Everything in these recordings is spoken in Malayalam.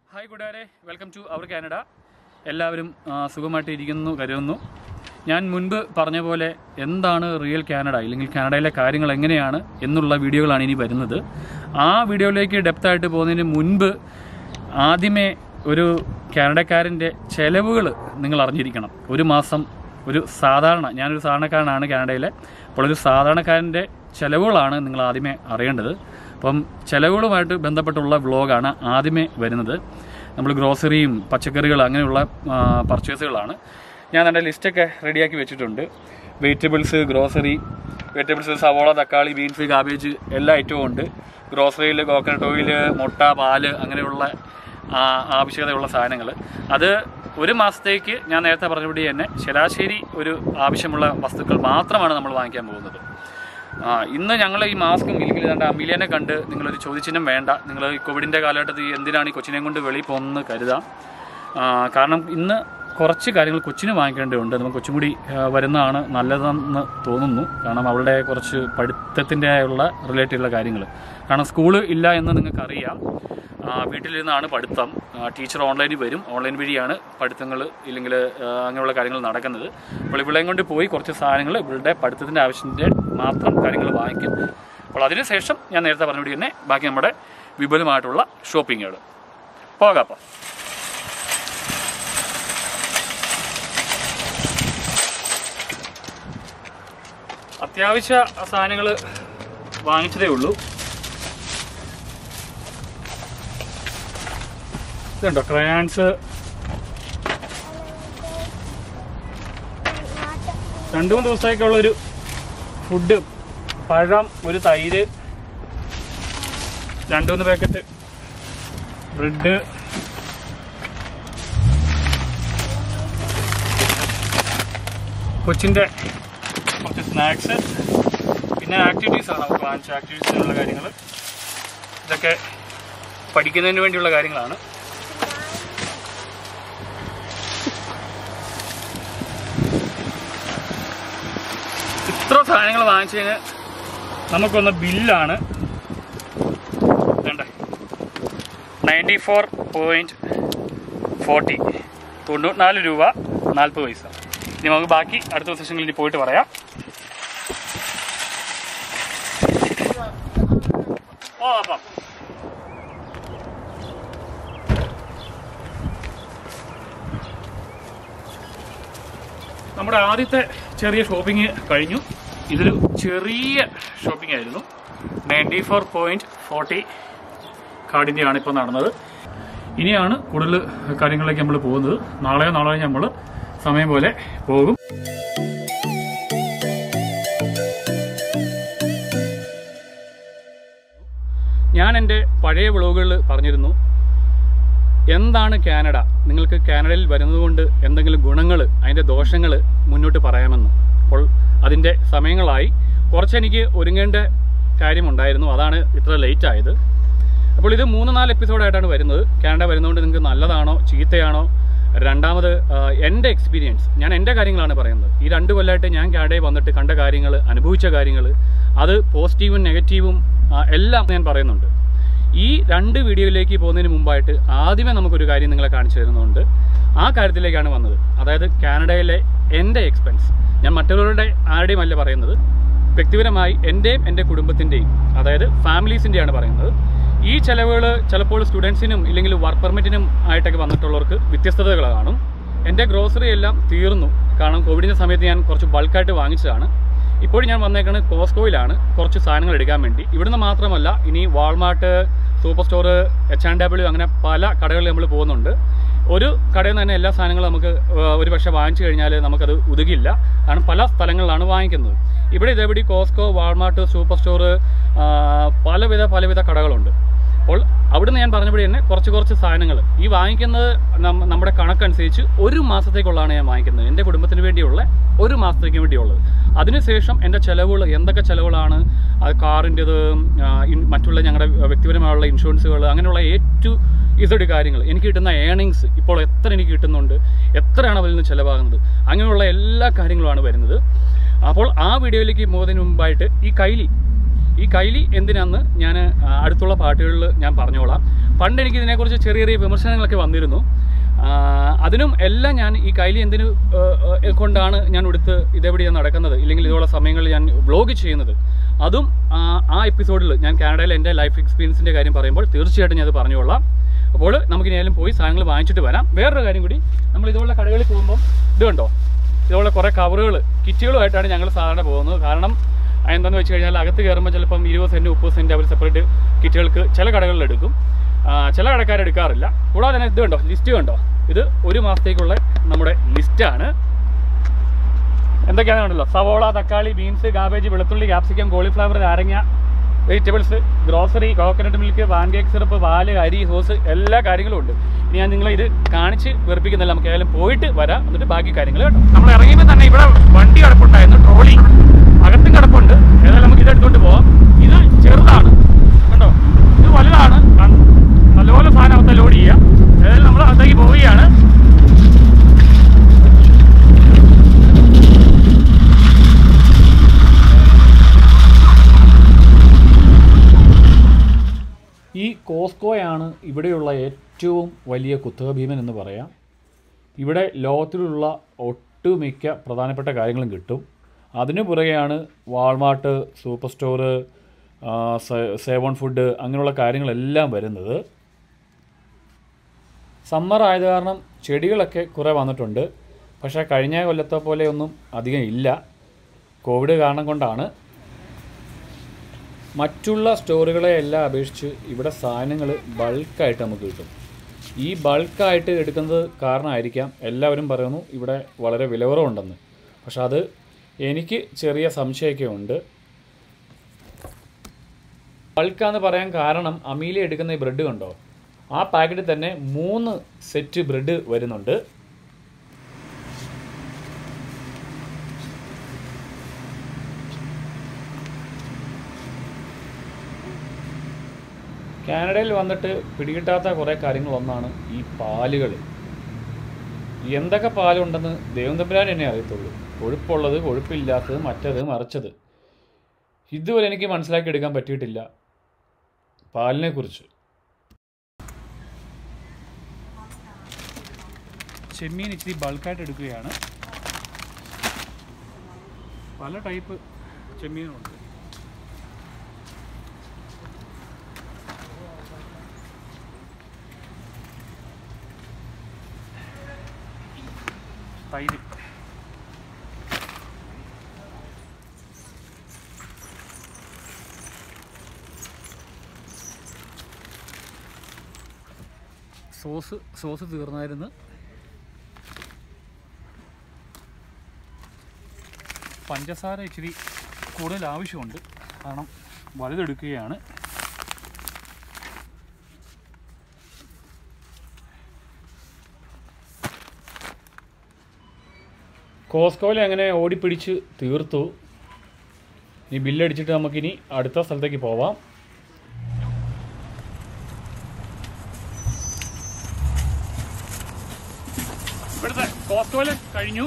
ഹായ് കൂട്ടുകാരെ വെൽക്കം ടു അവർ കാനഡ എല്ലാവരും ആ, സുഖമായിട്ട് ഇരിക്കുന്നു കരുതുന്നു ഞാൻ മുൻപ് പറഞ്ഞ പോലെ എന്താണ് റിയൽ കാനഡ ഇല്ലെങ്കിൽ കാനഡയിലെ കാര്യങ്ങൾ എങ്ങനെയാണ് എന്നുള്ള വീഡിയോകളാണ് ഇനി വരുന്നത് ആ വീഡിയോയിലേക്ക് ഡെപ്തായിട്ട് പോകുന്നതിന് മുൻപ് ആദ്യമേ ഒരു കാനഡക്കാരൻ്റെ ചെലവുകൾ നിങ്ങൾ അറിഞ്ഞിരിക്കണം ഒരു മാസം ഒരു സാധാരണ ഞാനൊരു സാധാരണക്കാരനാണ് കാനഡയിലെ അപ്പോൾ ഒരു സാധാരണക്കാരൻ്റെ ചെലവുകളാണ് നിങ്ങൾ ആദ്യമേ അറിയേണ്ടത് അപ്പം ചെലവുകളുമായിട്ട് ബന്ധപ്പെട്ടുള്ള വ്ളോഗാണ് ആദ്യമേ വരുന്നത് നമ്മൾ ഗ്രോസറിയും പച്ചക്കറികൾ അങ്ങനെയുള്ള പർച്ചേസുകളാണ് ഞാൻ എൻ്റെ ലിസ്റ്റൊക്കെ റെഡിയാക്കി വെച്ചിട്ടുണ്ട് വെജിറ്റബിൾസ് ഗ്രോസറി വെജിറ്റബിൾസ് സവോള തക്കാളി ബീൻസ് കാബേജ് എല്ലാ ഐറ്റവും ഉണ്ട് ഗ്രോസറിയിൽ കോക്കനട്ട് ഓയിൽ മുട്ട പാല് അങ്ങനെയുള്ള ആ, ആവശ്യകതയുള്ള സാധനങ്ങൾ അത് ഒരു മാസത്തേക്ക് ഞാൻ നേരത്തെ പറഞ്ഞപടി തന്നെ ശരാശരി ഒരു ആവശ്യമുള്ള വസ്തുക്കൾ മാത്രമാണ് നമ്മൾ വാങ്ങിക്കാൻ പോകുന്നത് ആ, ഇന്ന് ഞങ്ങൾ ഈ മാസ്കും ഇല്ലെങ്കിൽ ഏതാണ്ട് അമീലിയനെ കണ്ട് നിങ്ങളൊരു ചോദ്യചിഹ്നം വേണ്ട നിങ്ങൾ ഈ കോവിഡിൻ്റെ കാലഘട്ടത്തിൽ എന്തിനാണ് ഈ കൊച്ചിനെയും കൊണ്ട് വെളിയിൽ പോകുന്നത് കരുതാം ആ, കാരണം ഇന്ന് കുറച്ച് കാര്യങ്ങൾ കൊച്ചിന് വാങ്ങിക്കേണ്ടതുണ്ട് നമുക്ക് കൊച്ചും കൂടി ആ, വരുന്നതാണ് നല്ലതെന്ന് തോന്നുന്നു കാരണം അവളുടെ കുറച്ച് പഠിത്തത്തിൻ്റെ ഉള്ള റിലേറ്റീവുള്ള കാര്യങ്ങൾ കാരണം സ്കൂള് ഇല്ല എന്ന് നിങ്ങൾക്കറിയാം ആ, വീട്ടിലിരുന്നാണ് പഠിത്തം ആ, ടീച്ചർ ഓൺലൈനിൽ വരും ഓൺലൈൻ വഴിയാണ് പഠിത്തങ്ങൾ ഇല്ലെങ്കിൽ ആ, അങ്ങനെയുള്ള കാര്യങ്ങൾ നടക്കുന്നത് അപ്പോൾ ഇവിളെയും കൊണ്ട് പോയി കുറച്ച് സാധനങ്ങൾ ഇവളുടെ പഠിത്തത്തിൻ്റെ ആവശ്യത്തിൻ്റെ മാത്രം കാര്യങ്ങൾ വാങ്ങിക്കും അപ്പോൾ അതിനുശേഷം ഞാൻ നേരത്തെ പറഞ്ഞുകൂടി തന്നെ ബാക്കി നമ്മുടെ വിപുലമായിട്ടുള്ള ഷോപ്പിങ്ങുകൾ പോകാം അപ്പം അത്യാവശ്യ സാധനങ്ങൾ വാങ്ങിച്ചതേ ഉള്ളൂ ഇതുണ്ടോ ക്രയാൻസ് രണ്ടു മൂന്ന് ദിവസത്തേക്കുള്ള ഒരു ഫുഡ് പഴം ഒരു തൈര് രണ്ടു മൂന്ന് പാക്കറ്റ് ബ്രെഡ് കൊച്ചിൻ്റെ കുറച്ച് സ്നാക്സ് പിന്നെ ആക്ടിവിറ്റീസ് ആണ് നമുക്ക് വാങ്ങിച്ച ആക്ടിവിറ്റീസിനുള്ള കാര്യങ്ങൾ ഇതൊക്കെ പഠിക്കുന്നതിന് വേണ്ടിയുള്ള കാര്യങ്ങളാണ് ഇത്ര സാധനങ്ങൾ വാങ്ങിച്ചതിന് നമുക്കൊന്ന് ബില്ലാണ് വേണ്ടേ നയൻറ്റി ഫോർ പോയിൻറ്റ് ഫോർട്ടി തൊണ്ണൂറ്റിനാല് രൂപ നാൽപ്പത് പൈസ ഇനി നമുക്ക് ബാക്കി അടുത്ത സെഷനിൽ ഇനി പോയിട്ട് പറയാം ഓ അപ്പം നമ്മുടെ ആദ്യത്തെ ചെറിയ ഷോപ്പിംഗ് കഴിഞ്ഞു ഇതൊരു ചെറിയ ഷോപ്പിംഗ് ആയിരുന്നു നയൻറ്റി ഫോർ പോയിന്റ് ഫോർട്ടി കാർഡിൻ്റെയാണ് ഇപ്പോൾ നടന്നത് ഇനിയാണ് കൂടുതൽ കാര്യങ്ങളിലേക്ക് നമ്മൾ പോകുന്നത് നാളെയോ നാളെയോ നമ്മൾ സമയം പോലെ പോകും ഞാൻ എൻ്റെ പഴയ വ്ളോഗുകളിൽ പറഞ്ഞിരുന്നു എന്താണ് കാനഡ നിങ്ങൾക്ക് കാനഡയിൽ വരുന്നതുകൊണ്ട് എന്തെങ്കിലും ഗുണങ്ങൾ അതിൻ്റെ ദോഷങ്ങൾ മുന്നോട്ട് പറയാമെന്ന് അപ്പോൾ അതിൻ്റെ സമയങ്ങളായി കുറച്ചെനിക്ക് ഒരുങ്ങേണ്ട കാര്യമുണ്ടായിരുന്നു അതാണ് ഇത്ര ലേറ്റ് ആയത് അപ്പോൾ ഇത് മൂന്ന് നാല് എപ്പിസോഡായിട്ടാണ് വരുന്നത് കാനഡ വരുന്നതുകൊണ്ട് നിങ്ങൾക്ക് നല്ലതാണോ ചീത്തയാണോ രണ്ടാമത് ആ, എൻ്റെ എക്സ്പീരിയൻസ് ഞാൻ എൻ്റെ കാര്യങ്ങളാണ് പറയുന്നത് ഈ രണ്ട് കൊല്ലമായിട്ട് ഞാൻ കാനഡയിൽ വന്നിട്ട് കണ്ട കാര്യങ്ങൾ അനുഭവിച്ച കാര്യങ്ങൾ അത് പോസിറ്റീവും നെഗറ്റീവും ആ, എല്ലാം ഞാൻ പറയുന്നുണ്ട് ഈ രണ്ട് വീഡിയോയിലേക്ക് പോകുന്നതിന് മുമ്പായിട്ട് ആദ്യമേ നമുക്കൊരു കാര്യം നിങ്ങളെ കാണിച്ചു തരുന്നുണ്ട് ആ കാര്യത്തിലേക്കാണ് വന്നത് അതായത് കാനഡയിലെ എൻ്റെ എക്സ്പെൻസ് ഞാൻ മറ്റുള്ളവരുടെ ആരുടെയും അല്ല പറയുന്നത് വ്യക്തിപരമായി എൻ്റെയും എൻ്റെ കുടുംബത്തിൻ്റെയും അതായത് ഫാമിലീസിൻ്റെയാണ് പറയുന്നത് ഈ ചെലവുകൾ ചിലപ്പോൾ സ്റ്റുഡൻസിനും ഇല്ലെങ്കിൽ വർക്ക് പെർമിറ്റിനും ആയിട്ടൊക്കെ വന്നിട്ടുള്ളവർക്ക് വ്യത്യസ്തതകൾ കാണും എൻ്റെ ഗ്രോസറി എല്ലാം തീർന്നു കാരണം കോവിഡിൻ്റെ സമയത്ത് ഞാൻ കുറച്ച് ബൾക്കായിട്ട് വാങ്ങിച്ചതാണ് ഇപ്പോഴും ഞാൻ വന്നേക്കുന്നത് കോസ്റ്റോയിലാണ് കുറച്ച് സാധനങ്ങൾ എടുക്കാൻ വേണ്ടി ഇവിടുന്ന് മാത്രമല്ല ഇനി Walmart super store H and W അങ്ങനെ പല കടകളിൽ നമ്മൾ പോകുന്നുണ്ട് ഒരു കടയിൽ നിന്ന് തന്നെ എല്ലാ സാധനങ്ങളും നമുക്ക് ഏഹ്, ഒരു പക്ഷേ വാങ്ങിച്ചു കഴിഞ്ഞാൽ നമുക്കത് ഉതുകില്ല കാരണം പല സ്ഥലങ്ങളിലാണ് വാങ്ങിക്കുന്നത് ഇവിടെ ഇതേപടി കോസ്കോ വാൾമാർട്ട് സൂപ്പർ സ്റ്റോർ പലവിധ പലവിധ കടകളുണ്ട് അപ്പോൾ അവിടുന്ന് ഞാൻ പറഞ്ഞപടി തന്നെ കുറച്ച് കുറച്ച് സാധനങ്ങൾ ഈ വാങ്ങിക്കുന്നത് നം- നമ്മുടെ കണക്കനുസരിച്ച് ഒരു മാസത്തേക്കുള്ളതാണ് ഞാൻ വാങ്ങിക്കുന്നത് എൻ്റെ കുടുംബത്തിന് വേണ്ടിയുള്ള ഒരു മാസത്തേക്ക് വേണ്ടിയുള്ളത് അതിനുശേഷം എൻ്റെ ചിലവുകൾ എന്തൊക്കെ ചിലവുകളാണ് അത് കാറിൻ്റെത് മറ്റുള്ള ഞങ്ങളുടെ വ്യക്തിപരമായുള്ള ഇൻഷുറൻസുകൾ അങ്ങനെയുള്ള എ ടു ഇസഡ് കാര്യങ്ങൾ എനിക്ക് കിട്ടുന്ന ഏണിങ്സ് ഇപ്പോൾ എത്ര എനിക്ക് കിട്ടുന്നുണ്ട് എത്രയാണ് അതിൽ നിന്ന് ചിലവാകുന്നത് അങ്ങനെയുള്ള എല്ലാ കാര്യങ്ങളുമാണ് വരുന്നത് അപ്പോൾ ആ വീഡിയോയിലേക്ക് പോകുന്നതിന് മുമ്പായിട്ട് ഈ കൈലി ഈ കൈലി എന്തിനാന്ന് ഞാൻ അടുത്തുള്ള പാട്ടുകളിൽ ഞാൻ പറഞ്ഞോളാം പണ്ട് എനിക്ക് ഇതിനെക്കുറിച്ച് ചെറിയ ചെറിയ വിമർശനങ്ങളൊക്കെ വന്നിരുന്നു ആ, അതിനും എല്ലാം ഞാൻ ഈ കൈലി എന്തിനു ആ, ആ, കൊണ്ടാണ് ഞാൻ എടുത്ത് ഇതെവിടെയാണ് നടക്കുന്നത് ഇല്ലെങ്കിൽ ഇതുള്ള സമയങ്ങളിൽ ഞാൻ വ്ലോഗ് ചെയ്യുന്നത് അതും ആ, ആ എപ്പിസോഡിൽ ഞാൻ കാനഡയിൽ എൻ്റെ ലൈഫ് എക്സ്പീരിയൻസിൻ്റെ കാര്യം പറയുമ്പോൾ തീർച്ചയായിട്ടും ഞാൻ അത് പറഞ്ഞോളാം അപ്പോൾ നമുക്ക് ഇനിയാലും പോയി സാധനങ്ങൾ വാങ്ങിച്ചിട്ട് വരാം വേറൊരു കാര്യം കൂടി നമ്മൾ ഇതുപോലുള്ള കടകളിൽ പോകുമ്പോൾ ഇത് കണ്ടോ ഇതുപോലെ കുറേ കവറുകൾ കിറ്റുകളുമായിട്ടാണ് ഞങ്ങൾ സാധാരണ പോകുന്നത് കാരണം എന്താണെന്ന് വെച്ച് കഴിഞ്ഞാൽ അകത്ത് കയറുമ്പോൾ ചിലപ്പം ഇരുപത് സെൻറ്റ് മുപ്പത് സെൻറ്റ് അവർ സെപ്പറേറ്റ് കിറ്റുകൾക്ക് ചില കടകളിൽ എടുക്കും ആ, ചില കടക്കാർ എടുക്കാറില്ല കൂടാതെ തന്നെ ഇത് കണ്ടോ ലിസ്റ്റ് കണ്ടോ ഇത് ഒരു മാസത്തേക്കുള്ള നമ്മുടെ ലിസ്റ്റാണ് എന്തൊക്കെയാണെന്ന് കണ്ടല്ലോ സവോള തക്കാളി ബീൻസ് കാബേജ് വെളുത്തുള്ളി ക്യാപ്സിക്കം കോളിഫ്ലവർ നാരങ്ങ vegetables grocery coconut milk pancake syrup പാല് അരി സോസ് എല്ലാ കാര്യങ്ങളും ഉണ്ട് ഇനി ഞാൻ നിങ്ങളെ ഇത് കാണിച്ച് വെറുപ്പിക്കുന്നില്ല നമുക്ക് ഏതായാലും പോയിട്ട് വരാം എന്നിട്ട് ബാക്കി കാര്യങ്ങൾ കേട്ടോ നമ്മൾ ഇറങ്ങിയപ്പോൾ തന്നെ ഇവിടെ വണ്ടി കിടപ്പുണ്ടായിരുന്നു ട്രോളി അകത്തും കിടപ്പുണ്ട് ഏതായാലും നമുക്ക് ഇത് എടുത്തോണ്ട് പോവാം ഇത് ചെറുതാണ് കണ്ടോ ഇത് വലുതാണ് കൺ- നല്ലപോലെ സാധനം അകത്തെ ലോഡ് ചെയ്യാം ഏതായാലും നമ്മൾ അകത്തേക്ക് പോവുകയാണ് ഈ കോസ്കോയാണ് ഇവിടെയുള്ള ഏറ്റവും വലിയ കുത്തക ഭീമൻ എന്ന് പറയാം ഇവിടെ ലോകത്തിലുള്ള ഒട്ടുമിക്ക പ്രധാനപ്പെട്ട കാര്യങ്ങളും കിട്ടും അതിനു പുറകെയാണ് Walmart super store Save On Food അങ്ങനെയുള്ള കാര്യങ്ങളെല്ലാം വരുന്നത് സമ്മർ ആയത് കാരണം ചെടികളൊക്കെ കുറേ വന്നിട്ടുണ്ട് പക്ഷേ കഴിഞ്ഞ കൊല്ലത്തെ പോലെയൊന്നും അധികം ഇല്ല കോവിഡ് കാരണം കൊണ്ടാണ് മറ്റുള്ള സ്റ്റോറുകളെ എല്ലാം അപേക്ഷിച്ച് ഇവിടെ സാധനങ്ങൾ ബൾക്കായിട്ട് നമുക്ക് കിട്ടും ഈ ബൾക്കായിട്ട് എടുക്കുന്നത് കാരണമായിരിക്കാം എല്ലാവരും പറയുന്നു ഇവിടെ വളരെ വിലകുറവുണ്ടെന്ന് പക്ഷെ അത് എനിക്ക് ചെറിയ സംശയമൊക്കെ ഉണ്ട് ബൾക്കാന്ന് പറയാൻ കാരണം അമീലി എടുക്കുന്ന ഈ ബ്രെഡ് കണ്ടോ ആ പാക്കറ്റിൽ തന്നെ മൂന്ന് സെറ്റ് ബ്രെഡ് വരുന്നുണ്ട് കാനഡയിൽ വന്നിട്ട് പിടികിട്ടാത്ത കുറേ കാര്യങ്ങളൊന്നാണ് ഈ പാലുകൾ എന്തൊക്കെ പാലുണ്ടെന്ന് ദൈവം തമ്പുരാൻ എന്നെ അറിയത്തുള്ളൂ കൊഴുപ്പുള്ളത് കൊഴുപ്പില്ലാത്തത് മറ്റത് മറിച്ചത് ഇതുവരെ എനിക്ക് മനസ്സിലാക്കി എടുക്കാൻ പറ്റിയിട്ടില്ല പാലിനെ കുറിച്ച് ചെമ്മീൻ ഇച്ചിരി ബൾക്കായിട്ട് എടുക്കുകയാണ് പല ടൈപ്പ് ചെമ്മീനുണ്ട് തൈര് സോസ് സോസ് തീർന്നായിരുന്നു പഞ്ചസാര ഇച്ചിരി കൂടുതൽ ആവശ്യമുണ്ട് കാരണം വലുതെടുക്കുകയാണ് കോസ്കോയിൽ അങ്ങനെ ഓടിപ്പിടിച്ച് തീർത്തു ഇനി ബില്ലടിച്ചിട്ട് നമുക്കിനി അടുത്ത സ്ഥലത്തേക്ക് പോവാം ഇവിടുത്തെ കോസ്കോയിൽ കഴിഞ്ഞു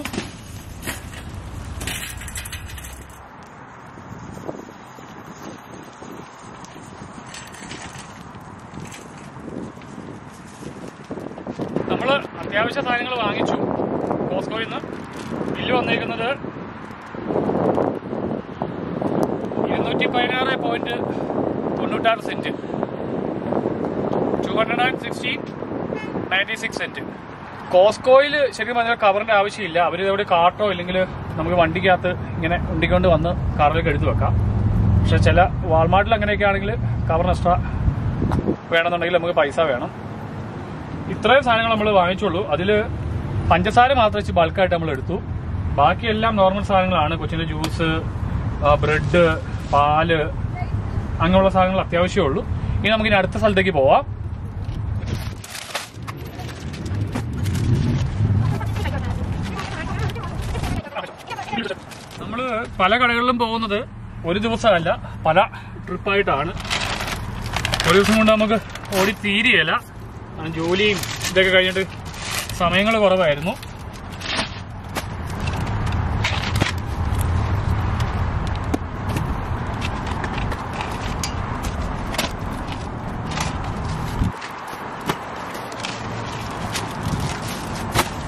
നമ്മൾ അത്യാവശ്യ സാധനങ്ങൾ വാങ്ങിച്ചു കോസ്കോയിൽ നിന്ന് ബില്ല് വന്നിരിക്കുന്നത് ഇരുന്നൂറ്റി പതിനാറ് പോയിന്റ് തൊണ്ണൂറ്റാറ് cent two hundred and sixteen ninety six cent കോസ്കോയിൽ ശരിക്കും പറഞ്ഞാൽ കവറിന്റെ ആവശ്യമില്ല അവർ ഇതവിടെ കാർട്ടോ ഇല്ലെങ്കിൽ നമുക്ക് വണ്ടിക്കകത്ത് ഇങ്ങനെ ഉണ്ടിക്കൊണ്ട് വന്ന് കാറിലേക്ക് എടുത്തു വെക്കാം പക്ഷെ ചില വാൾമാർട്ടിൽ അങ്ങനെയൊക്കെ ആണെങ്കിൽ കവറിന് എക്സ്ട്രാ വേണമെന്നുണ്ടെങ്കിൽ നമുക്ക് പൈസ വേണം ഇത്രയും സാധനങ്ങൾ നമ്മൾ വാങ്ങിച്ചുള്ളൂ അതിൽ പഞ്ചസാര മാത്രം വെച്ച് ബൾക്കായിട്ട് നമ്മൾ എടുത്തു ബാക്കിയെല്ലാം നോർമൽ സാധനങ്ങളാണ് കൊച്ചിൻ്റെ ജ്യൂസ് ബ്രെഡ് പാല് അങ്ങനെയുള്ള സാധനങ്ങൾ അത്യാവശ്യമേ ഉള്ളൂ ഇനി നമുക്കിനി അടുത്ത സ്ഥലത്തേക്ക് പോവാം നമ്മൾ പല കടകളിലും പോകുന്നത് ഒരു ദിവസമല്ല പല ട്രിപ്പായിട്ടാണ് ഒരു ദിവസം കൊണ്ട് നമുക്ക് ഓടി തീരുകയില്ല കാരണം ജോലിയും ഇതൊക്കെ കഴിഞ്ഞിട്ട് സമയങ്ങൾ കുറവായിരുന്നു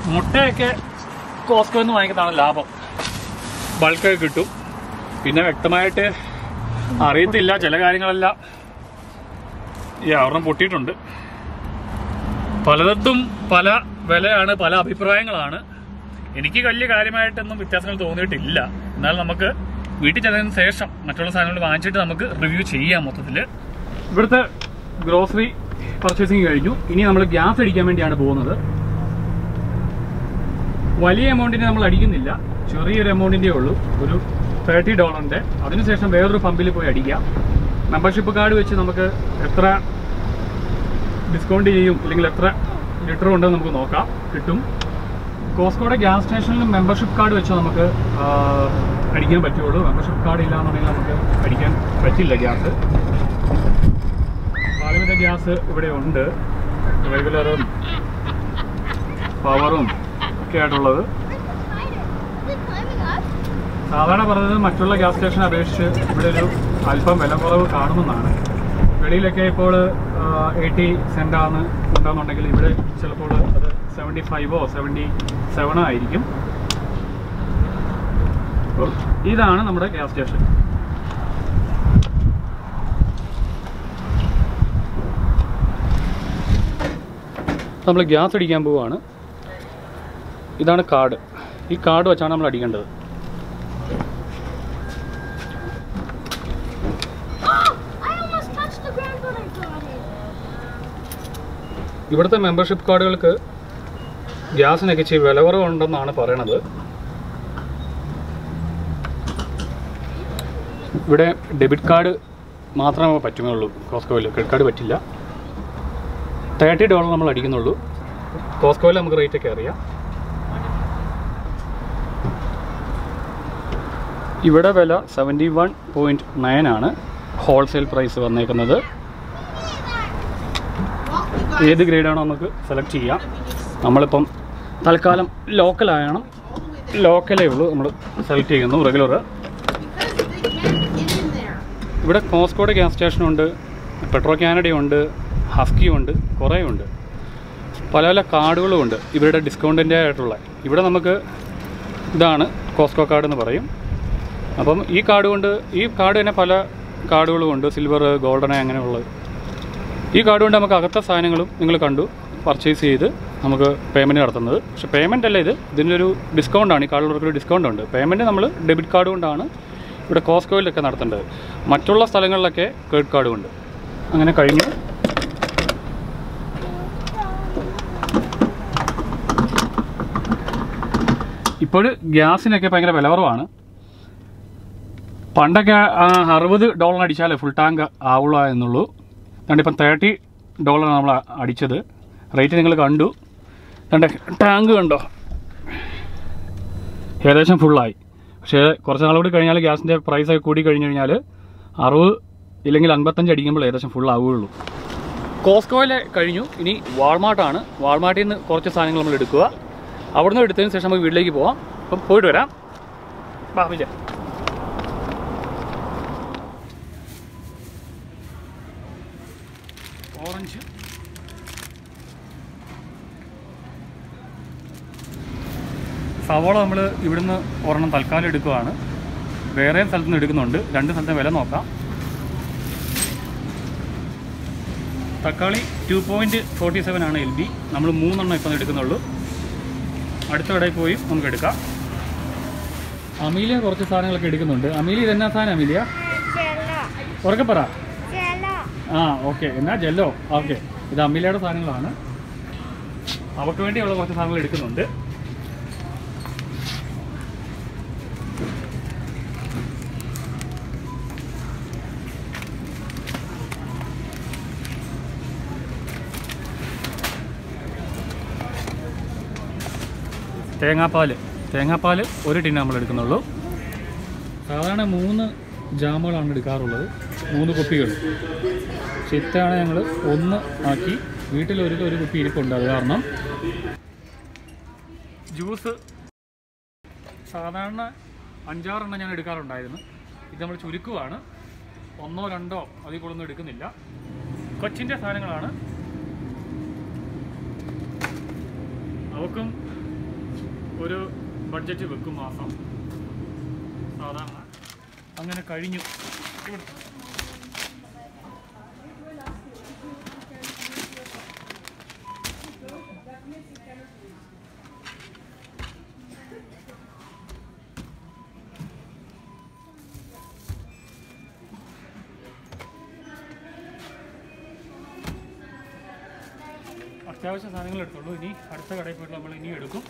മുട്ടയൊക്കെ കോസ്കോ എന്ന് വാങ്ങിക്കുന്നതാണ് ലാഭം ബൾക്കൊക്കെ കിട്ടും പിന്നെ വ്യക്തമായിട്ട് അറിയത്തില്ല ചില കാര്യങ്ങളെല്ലാം ഈ ഒരെണ്ണം പൊട്ടിയിട്ടുണ്ട് പലയിടത്തും പല വിലയാണ് പല അഭിപ്രായങ്ങളാണ് എനിക്ക് വലിയ കാര്യമായിട്ടൊന്നും വ്യത്യാസങ്ങൾ തോന്നിയിട്ടില്ല എന്നാൽ നമുക്ക് വീട്ടിൽ ചെന്നതിന് ശേഷം മറ്റുള്ള സാധനങ്ങൾ വാങ്ങിച്ചിട്ട് നമുക്ക് റിവ്യൂ ചെയ്യാം മൊത്തത്തിൽ ഇവിടുത്തെ ഗ്രോസറി പർച്ചേസിങ് കഴിഞ്ഞു ഇനി നമ്മൾ ഗ്യാസ് അടിക്കാൻ വേണ്ടിയാണ് പോകുന്നത് വലിയ എമൗണ്ടിന് നമ്മൾ അടിക്കുന്നില്ല ചെറിയൊരു എമൗണ്ടിൻ്റെ ഉള്ളൂ ഒരു തേർട്ടി ഡോളറിൻ്റെ അതിനുശേഷം വേറൊരു പമ്പിൽ പോയി അടിക്കാം മെമ്പർഷിപ്പ് കാർഡ് വെച്ച് നമുക്ക് എത്ര ഡിസ്കൗണ്ട് ചെയ്യും അല്ലെങ്കിൽ എത്ര ലിറ്റർ ഉണ്ടെന്ന് നമുക്ക് നോക്കാം കിട്ടും കോസ്കോയുടെ ഗ്യാസ് സ്റ്റേഷനിൽ മെമ്പർഷിപ്പ് കാർഡ് വെച്ച് നമുക്ക് ആ, അടിക്കാൻ പറ്റുള്ളൂ മെമ്പർഷിപ്പ് കാർഡ് ഇല്ലാന്നുണ്ടെങ്കിൽ നമുക്ക് അടിക്കാൻ പറ്റില്ല ഗ്യാസ് പാലവിധ ഗ്യാസ് ഇവിടെ ഉണ്ട് റെഗുലറും പവറും ഒക്കെ ആയിട്ടുള്ളത് Is it climbing up? സാധാരണ പറഞ്ഞത് മറ്റുള്ള ഗ്യാസ് സ്റ്റേഷനെ അപേക്ഷിച്ച് ഇവിടെ ഒരു അല്പം വില കുറവ് കാണുമെന്നാണ് വെളിയിലൊക്കെ ഇപ്പോൾ എയ്റ്റി സെൻറ്റാണ് ഉണ്ടാകുന്നുണ്ടെങ്കിൽ ഇവിടെ ചിലപ്പോൾ അത് സെവൻറ്റി ഫൈവോ സെവൻറ്റി സെവനോ ആയിരിക്കും അപ്പോൾ ഇതാണ് നമ്മുടെ ഗ്യാസ് സ്റ്റേഷൻ നമ്മൾ ഗ്യാസ് അടിക്കാൻ പോവുകയാണ് ഇതാണ് കാർഡ് ഈ കാർഡ് വെച്ചാണ് നമ്മൾ അടിക്കേണ്ടത് I almost touched the ground when I got it. ഇവിടുത്തെ മെമ്പർഷിപ്പ് കാർഡുകൾക്ക് ഗ്യാസിനൊക്കെ ഇച്ചിരി വില കുറവുണ്ടെന്നാണ് പറയണത് ഇവിടെ ഡെബിറ്റ് കാർഡ് മാത്രമേ പറ്റുകയുള്ളൂ കോസ്കോയിൽ ക്രെഡിറ്റ് കാർഡ് പറ്റില്ല തേർട്ടി ഡോളർ നമ്മൾ അടിക്കുന്നുള്ളൂ കോസ്കോയിൽ നമുക്ക് റേറ്റ് ഒക്കെ അറിയാം ഇവിടെ വില സെവൻറ്റി വൺ പോയിൻറ്റ് നയൻ ആണ് ഹോൾസെയിൽ പ്രൈസ് വന്നേക്കുന്നത് ഏത് ഗ്രേഡാണോ നമുക്ക് സെലക്ട് ചെയ്യാം നമ്മളിപ്പം തൽക്കാലം ലോക്കലാണ് ലോക്കലേ ഉള്ളൂ നമ്മൾ സെലക്ട് ചെയ്യുന്നു റെഗുലർ ഇവിടെ കോസ്കോയുടെ ഗ്യാസ് സ്റ്റേഷനുണ്ട് പെട്രോ കാനഡയുണ്ട് ഹസ്കിയുണ്ട് കുറേ ഉണ്ട് പല പല കാർഡുകളും ഉണ്ട് ഇവരുടെ ഡിസ്കൗണ്ടിൻ്റെ ആയിട്ടുള്ള ഇവിടെ നമുക്ക് ഇതാണ് കോസ്കോ കാർഡ് എന്ന് പറയും അപ്പം ഈ കാർഡ് കൊണ്ട് ഈ കാർഡ് തന്നെ പല കാർഡുകളും ഉണ്ട് സിൽവർ ഗോൾഡൻ അങ്ങനെയുള്ളത് ഈ കാർഡ് കൊണ്ട് നമുക്ക് അകത്തെ സാധനങ്ങളും നിങ്ങൾ കണ്ടു പർച്ചേസ് ചെയ്ത് നമുക്ക് പേയ്മെൻറ്റ് നടത്തുന്നത് പക്ഷേ പേയ്മെൻ്റ് അല്ല ഇത് ഇതിൻ്റെ ഒരു ഡിസ്കൗണ്ടാണ് ഈ കാർഡിലൊരു ഡിസ്കൗണ്ട് ഉണ്ട് പേയ്മെൻറ്റ് നമ്മൾ ഡെബിറ്റ് കാർഡ് കൊണ്ടാണ് ഇവിടെ കോസ്കോയിലൊക്കെ നടത്തേണ്ടത് മറ്റുള്ള സ്ഥലങ്ങളിലൊക്കെ ക്രെഡിറ്റ് കാർഡ് കൊണ്ട് അങ്ങനെ കഴിഞ്ഞു ഇപ്പോൾ ഗ്യാസിനൊക്കെ ഭയങ്കര വില കുറവാണ് പണ്ടൊക്കെ ആ, അറുപത് ഡോളർ അടിച്ചാലേ ഫുൾ ടാങ്ക് ആവുള്ളൂ എന്നുള്ളൂ അതുകൊണ്ട് ഇപ്പം തേർട്ടി ഡോളർ നമ്മൾ അടിച്ചത് റേറ്റ് നിങ്ങൾ കണ്ടു രണ്ട് ടാങ്ക് കണ്ടോ ഏകദേശം ഫുള്ളായി പക്ഷേ കുറച്ച് നാളുകൂടി കഴിഞ്ഞാൽ ഗ്യാസിൻ്റെ പ്രൈസ് കൂടി കഴിഞ്ഞ് കഴിഞ്ഞാൽ അറുപത് ഇല്ലെങ്കിൽ അൻപത്തഞ്ച് അടിക്കുമ്പോൾ ഏകദേശം ഫുൾ ആവുകയുള്ളൂ കോസ്കോയിലെ കഴിഞ്ഞു ഇനി വാൾമാർട്ടാണ് വാൾമാർട്ടിൽ നിന്ന് കുറച്ച് സാധനങ്ങൾ നമ്മൾ എടുക്കുക അവിടുന്ന് എടുത്തതിന് ശേഷം നമുക്ക് വീട്ടിലേക്ക് പോവാം അപ്പം പോയിട്ട് വരാം ബാ വിജയ് ഓറഞ്ച് സവോള നമ്മൾ ഇവിടുന്ന് ഒരെണ്ണം തൽക്കാലം എടുക്കുകയാണ് വേറെ സ്ഥലത്ത് നിന്ന് എടുക്കുന്നുണ്ട് രണ്ട് സ്ഥലത്തെ വില നോക്കാം തക്കാളി ടു പോയിൻറ്റ് ഫോർട്ടി സെവൻ ആണ് എൽ ബി നമ്മൾ മൂന്നെണ്ണം ഇപ്പം എടുക്കുന്നുള്ളൂ അടുത്ത കടയിൽ പോയി നമുക്ക് എടുക്കാം അമീലിയ കുറച്ച് സാധനങ്ങളൊക്കെ എടുക്കുന്നുണ്ട് അമീലിയ ഇതെന്നാ സാധനം അമീലിയ ഉറക്കെ പറ ആ ഓക്കെ എന്നാ ജെല്ലോ ഓക്കെ ഇത് അമ്മിലയുടെ സാധനങ്ങളാണ് അവർക്ക് വേണ്ടിയുള്ള കുറച്ച് സാധനങ്ങൾ എടുക്കുന്നുണ്ട് തേങ്ങാപ്പാൽ തേങ്ങാപ്പാൽ ഒരു ടിൻ നമ്മൾ എടുക്കുന്നുള്ളൂ സാധാരണ മൂന്ന് ജാമുകളാണ് എടുക്കാറുള്ളത് മൂന്ന് കുപ്പികൾ പക്ഷെ ഇത്തവണ ഞങ്ങൾ ഒന്ന് ആക്കി വീട്ടിൽ ഒരു ഒരു കുപ്പി ഇരിപ്പുണ്ട് അത് കാരണം ജ്യൂസ് സാധാരണ അഞ്ചാറെണ്ണം ഞാൻ എടുക്കാറുണ്ടായിരുന്നു ഇത് നമ്മൾ ചുരുക്കുവാണ് ഒന്നോ രണ്ടോ അതിൽ കൂടുതലൊന്നും എടുക്കുന്നില്ല കൊച്ചിൻ്റെ സാധനങ്ങളാണ് അവക്കും ഒരു ബഡ്ജറ്റ് വെക്കും മാസം സാധാരണ അങ്ങനെ കഴിഞ്ഞു ഇവിടെ അത്യാവശ്യ സാധനങ്ങൾ എടുത്തുള്ളൂ ഇനി അടുത്ത കടയിൽ പോയിട്ട് നമ്മൾ ഇനി എടുക്കും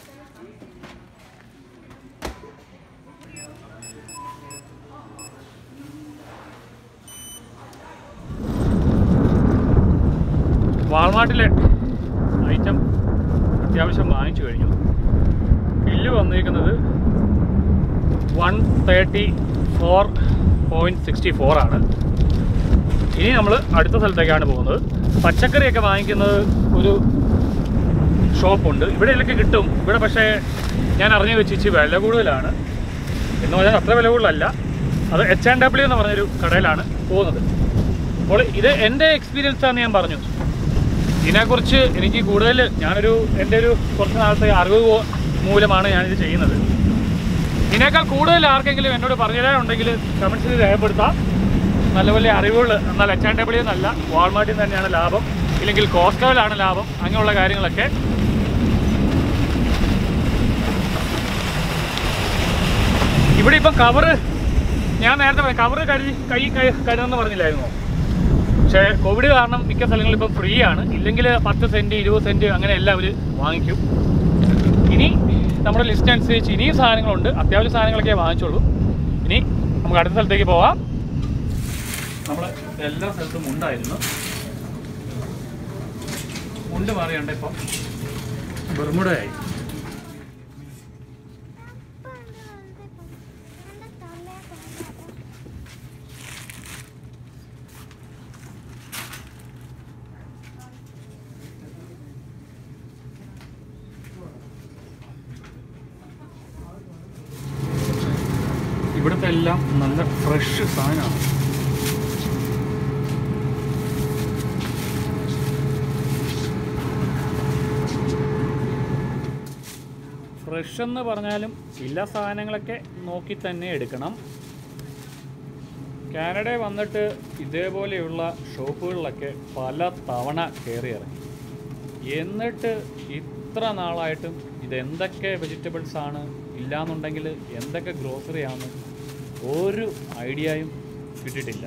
വാൾമാർട്ടിലെ ഐറ്റം അത്യാവശ്യം വാങ്ങിച്ചു കഴിഞ്ഞു ബില്ല് വന്നിരിക്കുന്നത് one thirty four point sixty four ആണ് ഇനി നമ്മൾ അടുത്ത സ്ഥലത്തേക്കാണ് പോകുന്നത് പച്ചക്കറിയൊക്കെ വാങ്ങിക്കുന്നത് ഒരു ഷോപ്പുണ്ട് ഇവിടെയൊക്കെ കിട്ടും ഇവിടെ പക്ഷേ ഞാൻ അറിഞ്ഞു വെച്ച് ഇച്ചിരി വില കൂടുതലാണ് എന്ന് പറഞ്ഞാൽ അത്ര വില കൂടുതലല്ല അത് എച്ച് ആൻഡ് ഡബ്ല്യു എന്ന് പറഞ്ഞൊരു കടയിലാണ് പോകുന്നത് അപ്പോൾ ഇത് എൻ്റെ എക്സ്പീരിയൻസ് ആണെന്ന് ഞാൻ പറഞ്ഞു ഇതിനെക്കുറിച്ച് എനിക്ക് കൂടുതൽ ഞാനൊരു എൻ്റെ ഒരു കുറച്ച് നാളത്തെ അറിവ് പോ- മൂലമാണ് ഞാനിത് ചെയ്യുന്നത് ഇതിനേക്കാൾ കൂടുതൽ ആർക്കെങ്കിലും എന്നോട് പറഞ്ഞു തരാനുണ്ടെങ്കിൽ കമൻസിൽ രേഖപ്പെടുത്താം നല്ല വലിയ അറിവുകൾ എന്നാൽ എച്ച് ആൻഡ് ഡബ്ല്യു എന്നല്ല വാൾമാർട്ടിൽ തന്നെയാണ് ലാഭം ഇല്ലെങ്കിൽ കോസ്റ്റോയിലാണ് ലാഭം അങ്ങനെയുള്ള കാര്യങ്ങളൊക്കെ ഇവിടെ ഇപ്പം കവറ് ഞാൻ നേരത്തെ കവറ് കരുതി കൈ കൈ കരുതെന്ന് പറഞ്ഞില്ലായിരുന്നോ പക്ഷേ കോവിഡ് കാരണം മിക്ക സ്ഥലങ്ങളിലും ഇപ്പം ഫ്രീ ആണ് ഇല്ലെങ്കിൽ പത്ത് സെൻറ്റ് ഇരുപത് സെൻറ്റ് അങ്ങനെ എല്ലാം അവർ വാങ്ങിക്കും ഇനി നമ്മുടെ ലിസ്റ്റ് അനുസരിച്ച് ഇനിയും സാധനങ്ങളുണ്ട് അത്യാവശ്യ സാധനങ്ങളൊക്കെ വാങ്ങിച്ചോളൂ ഇനി നമുക്ക് അടുത്ത സ്ഥലത്തേക്ക് പോവാം നമ്മൾ എല്ലാ സ്ഥലത്തും ഉണ്ടായിരുന്നു ഉണ്ട് മാറിയുണ്ട് ഇപ്പം ബർമുടയായി ഇവിടുത്തെ എല്ലാം നല്ല ഫ്രഷ് സാധനമാണ് ഫ്രഷ് എന്ന് പറഞ്ഞാലും ചില സാധനങ്ങളൊക്കെ നോക്കി തന്നെ എടുക്കണം കാനഡയിൽ വന്നിട്ട് ഇതേപോലെയുള്ള ഷോപ്പുകളിലൊക്കെ പല തവണ കയറി ഇറങ്ങി എന്നിട്ട് ഇത്ര നാളായിട്ടും ഇതെന്തൊക്കെ വെജിറ്റബിൾസ് ആണ് ഇല്ലാന്നുണ്ടെങ്കിൽ എന്തൊക്കെ ഗ്രോസറി ആണ് ഒരു ഐഡിയയും കിട്ടിയിട്ടില്ല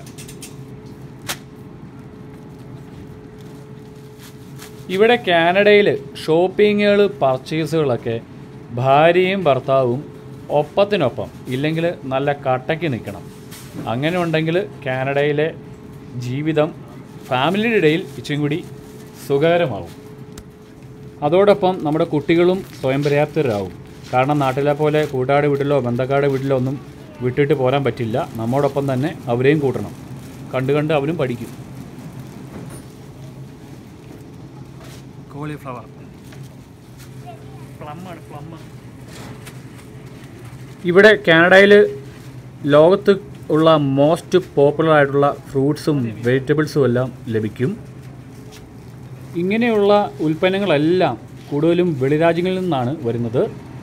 ഇവിടെ കാനഡയിൽ ഷോപ്പിങ്ങുകൾ പർച്ചേസുകളൊക്കെ ഭാര്യയും ഭർത്താവും ഒപ്പത്തിനൊപ്പം ഇല്ലെങ്കിൽ നല്ല കട്ടയ്ക്ക് നിൽക്കണം അങ്ങനെ ഉണ്ടെങ്കിൽ കാനഡയിലെ ജീവിതം ഫാമിലിയുടെ ഇടയിൽ ഇച്ചിരി കൂടി സുഖകരമാവും അതോടൊപ്പം നമ്മുടെ കുട്ടികളും സ്വയം പര്യാപ്തരാകും കാരണം നാട്ടിലെ പോലെ കൂട്ടാട് വീട്ടിലോ ബന്ധക്കാട് വീട്ടിലോ ഒന്നും വിട്ടിട്ട് പോരാൻ പറ്റില്ല നമ്മോടൊപ്പം തന്നെ അവരെയും കൂട്ടണം കണ്ട് കണ്ട് അവരും പഠിക്കും കോളിഫ്ലവർ പ്ലമ്മാണ് പ്ലം ഇവിടെ കാനഡയിൽ ലോകത്ത് ഉള്ള മോസ്റ്റ് പോപ്പുലർ ആയിട്ടുള്ള ഫ്രൂട്ട്സും വെജിറ്റബിൾസും എല്ലാം ലഭിക്കും ഇങ്ങനെയുള്ള ഉൽപ്പന്നങ്ങളെല്ലാം കൂടുതലും വെളിരാജ്യങ്ങളിൽ നിന്നാണ് വരുന്നത്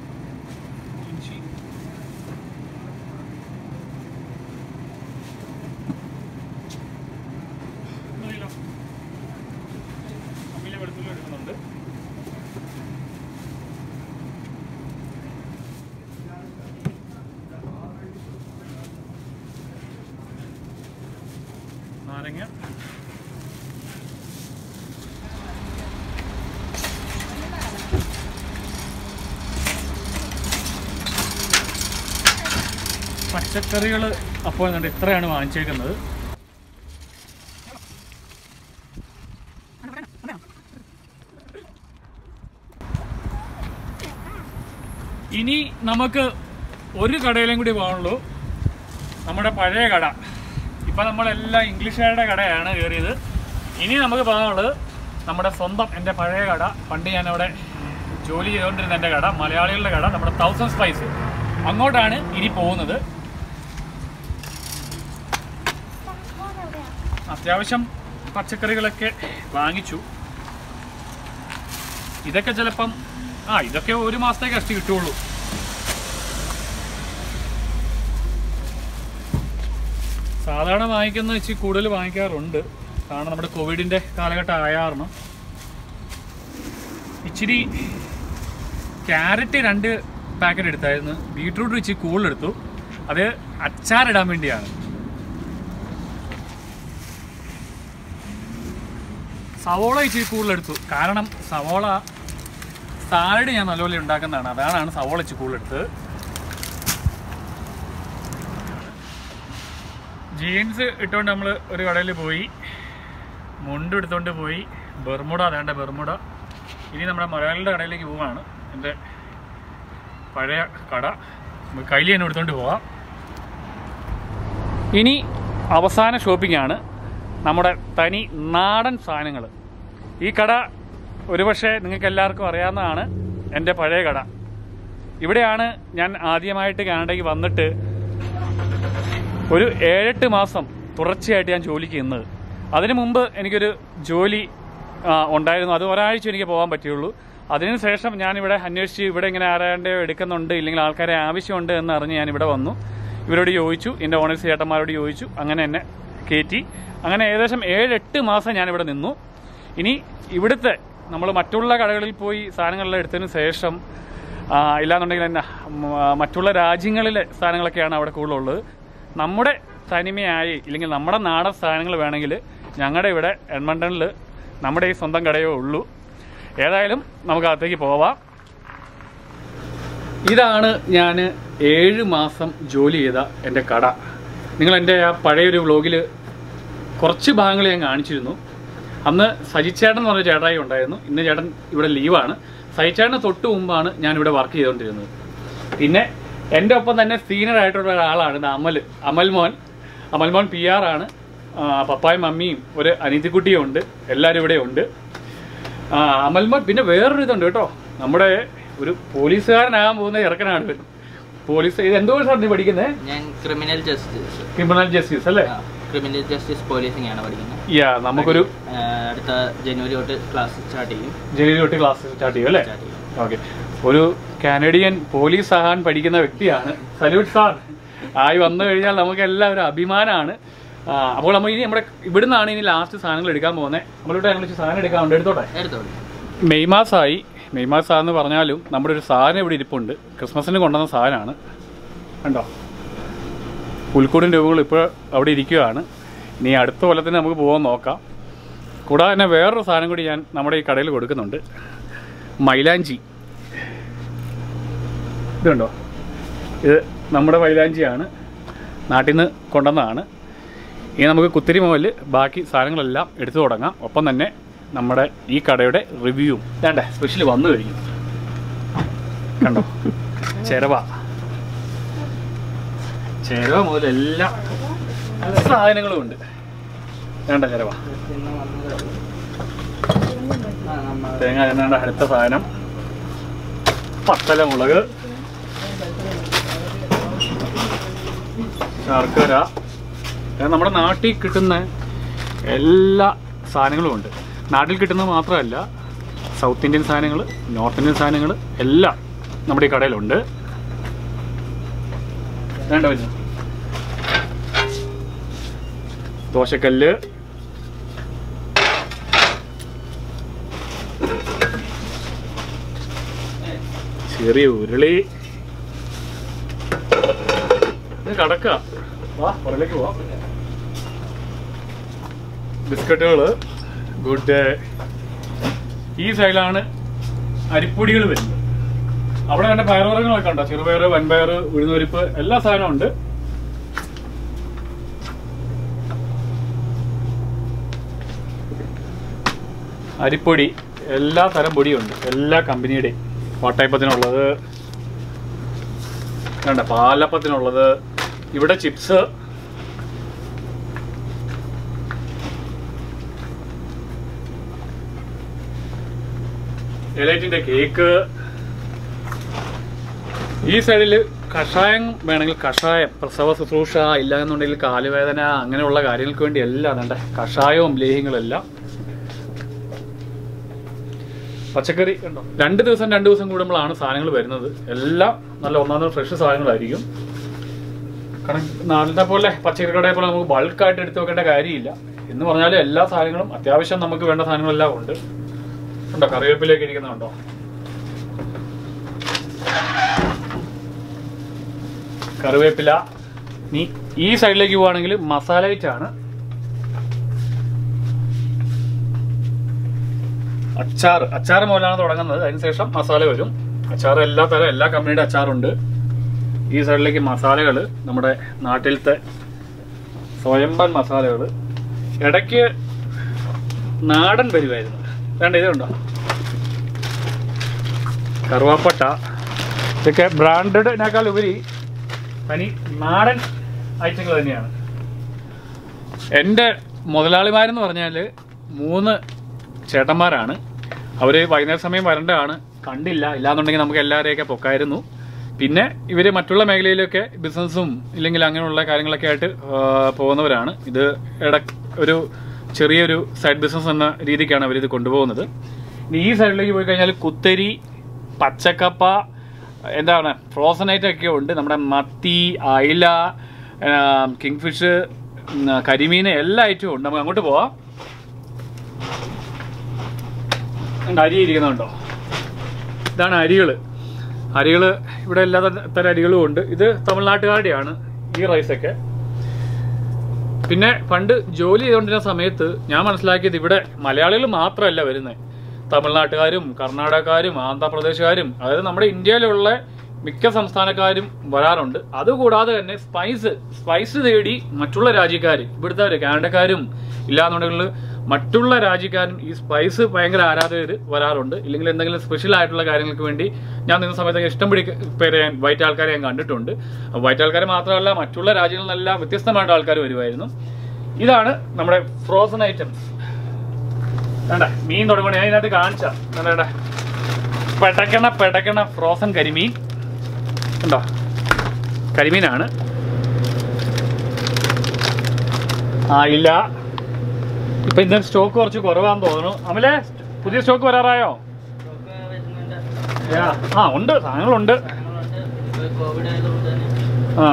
നാരങ്ങ പച്ചക്കറികൾ അപ്പോൾ കണ്ട് ഇത്രയാണ് വാങ്ങിച്ചേക്കുന്നത് ഇനി നമുക്ക് ഒരു കടയിലും കൂടി പോകാനുള്ളൂ നമ്മുടെ പഴയ കട ഇപ്പം നമ്മളെല്ലാം ഇംഗ്ലീഷുകാരുടെ കടയാണ് കയറിയത് ഇനി നമുക്ക് പോകാനുള്ളത് നമ്മുടെ സ്വന്തം എൻ്റെ പഴയ കട പണ്ട് ഞാൻ അവിടെ ജോലി ചെയ്തുകൊണ്ടിരുന്ന എൻ്റെ കട മലയാളികളുടെ കട നമ്മുടെ തൗസൻഡ് സ്പൈസ് അങ്ങോട്ടാണ് ഇനി പോകുന്നത് അത്യാവശ്യം പച്ചക്കറികളൊക്കെ വാങ്ങിച്ചു ഇതൊക്കെ ചിലപ്പം ആ ഇതൊക്കെ ഒരു മാസത്തേക്ക് കഷ്ടി കിട്ടുള്ളൂ സാധാരണ വാങ്ങിക്കുന്ന ഇച്ചിരി കൂടുതൽ വാങ്ങിക്കാറുണ്ട് കാരണം നമ്മുടെ കോവിഡിൻ്റെ കാലഘട്ടം ആയ കാരണം ഇച്ചിരി ക്യാരറ്റ് രണ്ട് പാക്കറ്റ് എടുത്തായിരുന്നു ബീട്രൂട്ട് ഇച്ചിരി കൂടുതലെടുത്തു അത് അച്ചാറിടാൻ വേണ്ടിയാണ് സവോള ഇച്ചിരി കൂടുതലെടുത്തു കാരണം സവോള സാലഡ് ഞാൻ നല്ലപോലെ ഉണ്ടാക്കുന്നതാണ് അതാണ് സവോള ഇച്ചിരി കൂടുതലെടുത്തത് ജീൻസ് ഇട്ടുകൊണ്ട് നമ്മൾ ഒരു കടയിൽ പോയി മുണ്ട് എടുത്തുകൊണ്ട് പോയി ബെർമുട അതേണ്ട ബെർമുട ഇനി നമ്മുടെ മലയാളിയുടെ കടയിലേക്ക് പോവാണ് എൻ്റെ പഴയ കട നമുക്ക് കയ്യിൽ തന്നെ എടുത്തുകൊണ്ട് പോവാം ഇനി അവസാന ഷോപ്പിംഗ് ആണ് നമ്മുടെ തനി നാടൻ സാധനങ്ങൾ ഈ കട ഒരുപക്ഷെ നിങ്ങൾക്ക് എല്ലാവർക്കും അറിയാവുന്നതാണ് എൻ്റെ പഴയ കട ഇവിടെയാണ് ഞാൻ ആദ്യമായിട്ട് കാനഡയ്ക്ക് വന്നിട്ട് ഒരു ഏഴെട്ട് മാസം തുടർച്ചയായിട്ട് ഞാൻ ജോലിക്ക് നിന്നത് അതിനു മുമ്പ് എനിക്കൊരു ജോലി ആ, ഉണ്ടായിരുന്നു അത് ഒരാഴ്ച എനിക്ക് പോകാൻ പറ്റുള്ളൂ അതിനുശേഷം ഞാനിവിടെ അന്വേഷിച്ച് ഇവിടെ ഇങ്ങനെ ആരാണ്ട് എടുക്കുന്നുണ്ട് ഇല്ലെങ്കിൽ ആൾക്കാരെ ആവശ്യമുണ്ട് എന്ന് അറിഞ്ഞ് ഞാൻ ഇവിടെ വന്നു ഇവരോട് ചോദിച്ചു എൻ്റെ ഓണേഴ്സ് ചേട്ടന്മാരോട് ചോദിച്ചു അങ്ങനെ എന്നെ കയറ്റി അങ്ങനെ ഏകദേശം ഏഴെട്ട് മാസം ഞാനിവിടെ നിന്നു ഇനി ഇവിടുത്തെ നമ്മൾ മറ്റുള്ള കടകളിൽ പോയി സാധനങ്ങളെല്ലാം എടുത്തതിന് ശേഷം ആ, ഇല്ലാന്നുണ്ടെങ്കിൽ എന്നാ ഉം, ആ, മറ്റുള്ള രാജ്യങ്ങളിലെ സാധനങ്ങളൊക്കെയാണ് അവിടെ കൂടുതലുള്ളത് നമ്മുടെ തനിമയായി ഇല്ലെങ്കിൽ നമ്മുടെ നാടൻ സാധനങ്ങൾ വേണമെങ്കിൽ ഞങ്ങളുടെ ഇവിടെ എഡ്മണ്ടണിൽ നമ്മുടെ ഈ സ്വന്തം കടയേ ഉള്ളൂ ഏതായാലും നമുക്ക് അകത്തേക്ക് പോവാം ഇതാണ് ഞാൻ ഏഴ് മാസം ജോലി ചെയ്ത എൻ്റെ കട നിങ്ങൾ എൻ്റെ ആ പഴയൊരു വ്ളോഗിൽ കുറച്ച് ഭാഗങ്ങൾ ഞാൻ കാണിച്ചിരുന്നു അന്ന് സജിച്ചേട്ടൻ എന്ന് പറഞ്ഞ ചേട്ടായി ഉണ്ടായിരുന്നു ഇന്ന് ചേട്ടൻ ഇവിടെ ലീവാണ് സജിച്ചേട്ടന് തൊട്ട് മുമ്പാണ് ഞാൻ ഇവിടെ വർക്ക് ചെയ്തുകൊണ്ടിരുന്നത് പിന്നെ എൻ്റെ ഒപ്പം തന്നെ സീനിയർ ആയിട്ടുള്ള ഒരാളാണ് ഇത് അമൽ അമൽ മോൻ അമൽ മോൻ പി ആർ ആണ് ആ, പപ്പായും മമ്മിയും ഒരു അനിതിക്കുട്ടിയും ഉണ്ട് എല്ലാവരും ഇവിടെ ഉണ്ട് ആ, അമൽ മോൻ പിന്നെ വേറൊരു ഇതുണ്ട് കേട്ടോ നമ്മുടെ ഒരു പോലീസുകാരനാകാൻ പോകുന്ന ഇറക്കനാണ് ഇവൻ പോലീസ് ഇത് എന്തോ സാർ നീ പഠിക്കുന്നത് ഞാൻ ക്രിമിനൽ ജസ്റ്റിസ് ക്രിമിനൽ ജസ്റ്റിസ് അല്ലേ ക്രിമിനൽ ജസ്റ്റിസ് പോലീസിംഗ് ആണ് പഠിക്കുന്നത് യാ നമുക്കൊരു ആ, അടുത്ത ജനുവരി തൊട്ട് ക്ലാസ് സ്റ്റാർട്ട് ചെയ്യും ജനുവരി തൊട്ട് ക്ലാസ് സ്റ്റാർട്ട് ചെയ്യും അല്ലേ സ്റ്റാർട്ട് ചെയ്യും ഓക്കെ ഒരു കാനഡിയൻ പോലീസ് ആകാൻ പഠിക്കുന്ന വ്യക്തിയാണ് സല്യൂട്ട് സാർ ആയി വന്നു കഴിഞ്ഞാൽ നമുക്ക് എല്ലാവരും അഭിമാനമാണ് ആ, അപ്പോൾ നമ്മൾ ഇനി നമ്മുടെ ഇവിടുന്നാണ് ഇനി ലാസ്റ്റ് സാധനങ്ങൾ എടുക്കാൻ പോകുന്നത് നമ്മളിവിടെ ഞങ്ങൾ ഇച്ചിരി സാധനം എടുക്കാറുണ്ട് എടുത്തോട്ടെ എടുത്തോളൂ മെയ് മാസമായി മെയ് മാസമാണെന്ന് പറഞ്ഞാലും നമ്മുടെ ഒരു സാധനം ഇവിടെ ഇരിപ്പുണ്ട് ക്രിസ്മസിന് കൊണ്ടുവന്ന സാധനമാണ് കണ്ടോ പുൽക്കൂടിൻ രൂപകൾ ഇപ്പോൾ അവിടെ ഇരിക്കുകയാണ് ഇനി അടുത്ത കൊല്ലത്തിന് നമുക്ക് പോകാൻ നോക്കാം കൂടാതെ തന്നെ വേറൊരു സാധനം കൂടി ഞാൻ നമ്മുടെ ഈ കടയിൽ കൊടുക്കുന്നുണ്ട് മൈലാഞ്ചി ഇതുണ്ടോ ഇത് നമ്മുടെ മൈലാഞ്ചിയാണ് നാട്ടിൽ നിന്ന് കൊണ്ടുവന്നതാണ് ഇനി നമുക്ക് കുത്തിരി മുതൽ ബാക്കി സാധനങ്ങളെല്ലാം എടുത്തു തുടങ്ങാം ഒപ്പം തന്നെ നമ്മുടെ ഈ കടയുടെ റിവ്യൂവും വേണ്ടേ സ്പെഷ്യൽ വന്നു കഴിഞ്ഞു കണ്ടോ ചെരവ ചെരവ മുതൽ എല്ലാ സാധനങ്ങളും ഉണ്ട് വേണ്ട ചെരവ തേങ്ങ എന്നാണ്ട് അടുത്ത സാധനം പത്തല മുളക് ശർക്കര അങ്ങനെ നമ്മുടെ നാട്ടിൽ കിട്ടുന്ന എല്ലാ സാധനങ്ങളും ഉണ്ട് നാട്ടിൽ കിട്ടുന്നത് മാത്രമല്ല സൗത്ത് ഇന്ത്യൻ സാധനങ്ങൾ നോർത്ത് ഇന്ത്യൻ സാധനങ്ങൾ എല്ലാം നമ്മുടെ ഈ കടയിലുണ്ട് വേണ്ട വെച്ചു ദോശക്കല്ല് ചെറിയ ഉരുളി ഇത് കടക്ക വാ പുറകിലേക്ക് പോവാം ബിസ്ക്കറ്റുകൾ ഗുഡ് ഈ സൈഡിലാണ് അരിപ്പൊടികൾ വരുന്നത് അവിടെ കണ്ട പയറുവർഗ്ഗങ്ങളൊക്കെ ഉണ്ടോ ചെറുപയർ വൻപയർ ഉഴുന്നുപരിപ്പ് എല്ലാ സാധനവും ഉണ്ട് അരിപ്പൊടി എല്ലാ തരം പൊടിയുണ്ട് എല്ലാ കമ്പനിയുടെയും വാട്ടയപ്പത്തിനുള്ളത് വേണ്ട പാലപ്പത്തിനുള്ളത് ഇവിടെ ചിപ്സ് എലൈറ്റിന്റെ കേക്ക് ഈ സൈഡിൽ കഷായം വേണമെങ്കിൽ കഷായം പ്രസവ ശുശ്രൂഷ ഇല്ല എന്നുണ്ടെങ്കിൽ കാലുവേദന അങ്ങനെയുള്ള കാര്യങ്ങൾക്ക് വേണ്ടി എല്ലാം വേണ്ട കഷായവും ലേഹ്യങ്ങളും എല്ലാം പച്ചക്കറി ഉണ്ടോ രണ്ട് ദിവസം രണ്ട് ദിവസം കൂടുമ്പോഴാണ് സാധനങ്ങൾ വരുന്നത് എല്ലാം നല്ല ഒന്നാം ഫ്രഷ് സാധനങ്ങളായിരിക്കും കാരണം നാട്ടിലത്തെ പോലെ പച്ചക്കറി കടയെ പോലെ നമുക്ക് ബൾക്കായിട്ട് എടുത്തു വെക്കേണ്ട കാര്യമില്ല എന്ന് പറഞ്ഞാൽ എല്ലാ സാധനങ്ങളും അത്യാവശ്യം നമുക്ക് വേണ്ട സാധനങ്ങളെല്ലാം ഉണ്ട് ഉണ്ടോ കറിവേപ്പിലേക്ക് ഇരിക്കുന്നുണ്ടോ കറിവേപ്പില നീ ഈ സൈഡിലേക്ക് പോവാണെങ്കിൽ മസാല ഐറ്റം ആണ് അച്ചാർ അച്ചാർ മുതലാണ് തുടങ്ങുന്നത് അതിനുശേഷം മസാല വരും അച്ചാർ എല്ലാ തരം എല്ലാ കമ്പനിയുടെ അച്ചാറുണ്ട് ഈ സൈഡിലേക്ക് മസാലകൾ നമ്മുടെ നാട്ടിലത്തെ സ്വയംഭൻ മസാലകൾ ഇടയ്ക്ക് നാടൻ വരുമായിരുന്നു വേണ്ട ഇതുണ്ടോ കറുവാപ്പട്ട ഇതൊക്കെ ബ്രാൻഡഡിനേക്കാൾ ഉപരി തനി നാടൻ ഐറ്റങ്ങൾ തന്നെയാണ് എൻ്റെ മുതലാളിമാരെന്ന് പറഞ്ഞാൽ മൂന്ന് ചേട്ടന്മാരാണ് അവർ വൈകുന്നേര സമയം വരേണ്ടതാണ് കണ്ടില്ല ഇല്ലാന്നുണ്ടെങ്കിൽ നമുക്ക് എല്ലാവരെയൊക്കെ പൊക്കായിരുന്നു പിന്നെ ഇവർ മറ്റുള്ള മേഖലയിലൊക്കെ ബിസിനസ്സും ഇല്ലെങ്കിൽ അങ്ങനെയുള്ള കാര്യങ്ങളൊക്കെ ആയിട്ട് ആ, പോകുന്നവരാണ് ഇത് ഇട ഒരു ചെറിയൊരു സൈഡ് ബിസിനസ് എന്ന രീതിക്കാണ് അവരിത് കൊണ്ടുപോകുന്നത് ഇനി ഈ സൈഡിലേക്ക് പോയി കഴിഞ്ഞാൽ കുത്തരി പച്ചക്കപ്പ എന്താണ് ഫ്രോസൺ ഐറ്റം ഒക്കെ ഉണ്ട് നമ്മുടെ മത്തി അയില കിങ് ഫിഷ് കരിമീൻ എല്ലാ ഐറ്റവും ഉണ്ട് നമുക്ക് അങ്ങോട്ട് പോവാം ഉണ്ട് അരി ഇരിക്കുന്നുണ്ടോ ഇതാണ് അരികൾ അരികൾ ഇവിടെ എല്ലാ ത- തരം അരികളും ഉണ്ട് ഇത് തമിഴ്നാട്ടുകാരുടെയാണ് ഈ റൈസൊക്കെ പിന്നെ പണ്ട് ജോലി ചെയ്തുകൊണ്ടിരുന്ന സമയത്ത് ഞാൻ മനസ്സിലാക്കിയത് ഇവിടെ മലയാളികൾ മാത്രമല്ല വരുന്നത് തമിഴ്നാട്ടുകാരും കർണാടകക്കാരും ആന്ധ്രാപ്രദേശുകാരും അതായത് നമ്മുടെ ഇന്ത്യയിലുള്ള മിക്ക സംസ്ഥാനക്കാരും വരാറുണ്ട് അതുകൂടാതെ തന്നെ സ്പൈസ് സ്പൈസ് തേടി മറ്റുള്ള രാജ്യക്കാർ ഇവിടുത്തെ കാനഡക്കാരും ഇല്ലാന്നുണ്ടെങ്കിൽ മറ്റുള്ള രാജ്യക്കാരും ഈ സ്പൈസ് ഭയങ്കര ആരാധകർ വരാറുണ്ട് ഇല്ലെങ്കിൽ എന്തെങ്കിലും സ്പെഷ്യൽ ആയിട്ടുള്ള കാര്യങ്ങൾക്ക് വേണ്ടി ഞാൻ നിന്ന സമയത്തൊക്കെ ഇഷ്ടം പിടി പേരെ ഞാൻ വൈറ്റ് ആൾക്കാരെ ഞാൻ കണ്ടിട്ടുണ്ട് വൈറ്റ് ആൾക്കാർ മാത്രമല്ല മറ്റുള്ള രാജ്യങ്ങളിൽ നിന്നെല്ലാം വ്യത്യസ്തമായിട്ട് ആൾക്കാർ വരുമായിരുന്നു ഇതാണ് നമ്മുടെ ഫ്രോസൺ ഐറ്റംസ് വേണ്ട മീൻ തുടങ്ങണേ ഞാൻ ഇതിനകത്ത് കാണിച്ച വേണ്ട പെടക്കണ പെടക്കണ ഫ്രോസൺ കരിമീൻ ഉണ്ടോ കരിമീനാണ് ആ ഇല്ല ഇപ്പൊ ഇന്ന് സ്റ്റോക്ക് കുറച്ച് കുറവാന്ന് തോന്നുന്നു അമലെ പുതിയ സ്റ്റോക്ക് വരാറായോ യാ. ആ ഉണ്ട് സാധനങ്ങളുണ്ട് കോവിഡ് ആയതുകൊണ്ട് തന്നെ ആ